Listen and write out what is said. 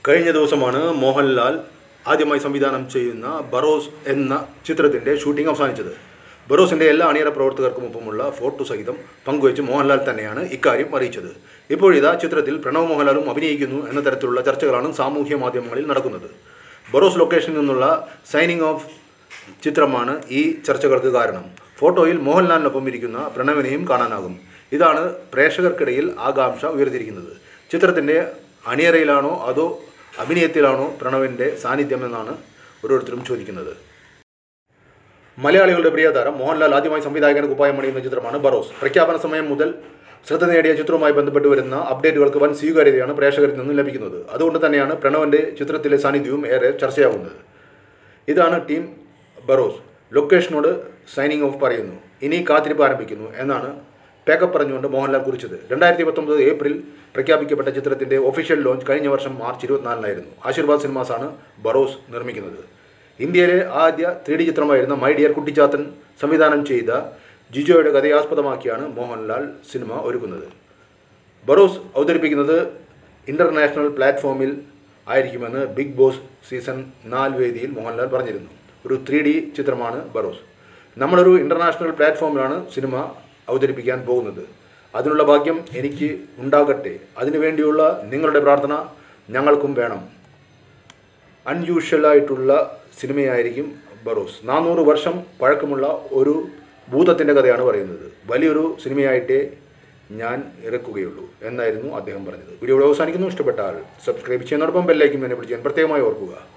കഴിഞ്ഞ ദിവസമാണ് മോഹൻലാൽ ആദ്യമായി സംവിധാനം ചെയ്യുന്ന ബറോസ് എന്ന ചിത്രത്തിൻ്റെ ഷൂട്ടിംഗ് അവസാനിച്ചത് ബറോസിൻ്റെ എല്ലാ അണിയറ പ്രവർത്തകർക്കുമൊപ്പമുള്ള ഫോട്ടോ സഹിതം പങ്കുവച്ച് മോഹൻലാൽ തന്നെയാണ് ഇക്കാര്യം അറിയിച്ചത് ഇപ്പോഴിതാ ചിത്രത്തിൽ പ്രണവ് മോഹൻലാലും അഭിനയിക്കുന്നു എന്ന തരത്തിലുള്ള ചർച്ചകളാണ് സാമൂഹ്യ മാധ്യമങ്ങളിൽ നടക്കുന്നത് ബറോസ് ലൊക്കേഷനിൽ നിന്നുള്ള സൈനിങ് ഓഫ് ചിത്രമാണ് ഈ ചർച്ചകൾക്ക് കാരണം ഫോട്ടോയിൽ മോഹൻലാലിനൊപ്പം ഇരിക്കുന്ന പ്രണവിനെയും കാണാനാകും ഇതാണ് പ്രേക്ഷകർക്കിടയിൽ ആകാംക്ഷ ഉയർത്തിയിരിക്കുന്നത് ചിത്രത്തിൻ്റെ അണിയറയിലാണോ അതോ അഭിനയത്തിലാണോ പ്രണവിൻ്റെ സാന്നിധ്യമെന്നാണ് ഓരോരുത്തരും ചോദിക്കുന്നത് മലയാളികളുടെ പ്രിയതാരം മോഹൻലാൽ ആദ്യമായി സംവിധായകന് കുപ്പായം അണിയുന്ന ചിത്രമാണ് ബറോസ് പ്രഖ്യാപന സമയം മുതൽ ശ്രദ്ധ നേടിയ ചിത്രവുമായി ബന്ധപ്പെട്ട് വരുന്ന അപ്ഡേറ്റുകൾക്ക് വൻ സ്വീകാര്യതയാണ് പ്രേക്ഷകരിൽ നിന്നും ലഭിക്കുന്നത് അതുകൊണ്ട് തന്നെയാണ് പ്രണവൻ്റെ ചിത്രത്തിലെ സാന്നിധ്യവും ഏറെ ചർച്ചയാകുന്നത് ഇതാണ് ടീം ബറോസ് ലൊക്കേഷനോട് സൈനിങ് ഓഫ് പറയുന്നു ഇനി കാത്തിരിപ്പ് ആരംഭിക്കുന്നു എന്നാണ് പാക്കപ്പ് പറഞ്ഞുകൊണ്ട് മോഹൻലാൽ കുറിച്ചത് രണ്ടായിരത്തി പത്തൊമ്പത് ഏപ്രിൽ പ്രഖ്യാപിക്കപ്പെട്ട ചിത്രത്തിൻ്റെ ഒഫീഷ്യൽ ലോഞ്ച് കഴിഞ്ഞ വർഷം മാർച്ച് ഇരുപത്തിനാലിനായിരുന്നു ആശീർവാദ് സിനിമാസാണ് ബറോസ് നിർമ്മിക്കുന്നത് ഇന്ത്യയിലെ ആദ്യ ത്രീ ഡി ചിത്രമായിരുന്ന മൈ ഡിയർ കുട്ടിച്ചാത്തൻ സംവിധാനം ചെയ്ത ജിജോയുടെ കഥയാസ്പദമാക്കിയാണ് മോഹൻലാൽ സിനിമ ഒരുക്കുന്നത് ബറോസ് അവതരിപ്പിക്കുന്നത് ഇൻ്റർനാഷണൽ പ്ലാറ്റ്ഫോമിൽ ആയിരിക്കുമെന്ന് ബിഗ് ബോസ് സീസൺ നാല് വേദിയിൽ മോഹൻലാൽ പറഞ്ഞിരുന്നു ഒരു ത്രീ ഡി ചിത്രമാണ് ബറോസ് നമ്മളൊരു ഇൻ്റർനാഷണൽ പ്ലാറ്റ്ഫോമിലാണ് സിനിമ അവതരിപ്പിക്കാൻ പോകുന്നത് അതിനുള്ള ഭാഗ്യം എനിക്ക് ഉണ്ടാകട്ടെ അതിനുവേണ്ടിയുള്ള നിങ്ങളുടെ പ്രാർത്ഥന ഞങ്ങൾക്കും വേണം അൺയൂഷ്വലായിട്ടുള്ള സിനിമയായിരിക്കും ബറോസ് നാനൂറ് വർഷം പഴക്കമുള്ള ഒരു ഭൂതത്തിൻ്റെ കഥയാണ് പറയുന്നത് വലിയൊരു സിനിമയായിട്ടേ ഞാൻ ഇറക്കുകയുള്ളൂ എന്നായിരുന്നു അദ്ദേഹം പറഞ്ഞത് വീഡിയോ ഇവിടെ അവസാനിക്കുന്നു ഇഷ്ടപ്പെട്ടാൽ സബ്സ്ക്രൈബ് ചെയ്യുന്നതോടൊപ്പം ബെല്ലൈക്കും എന്നെ വിളിക്കാൻ പ്രത്യേകമായി ഓർക്കുക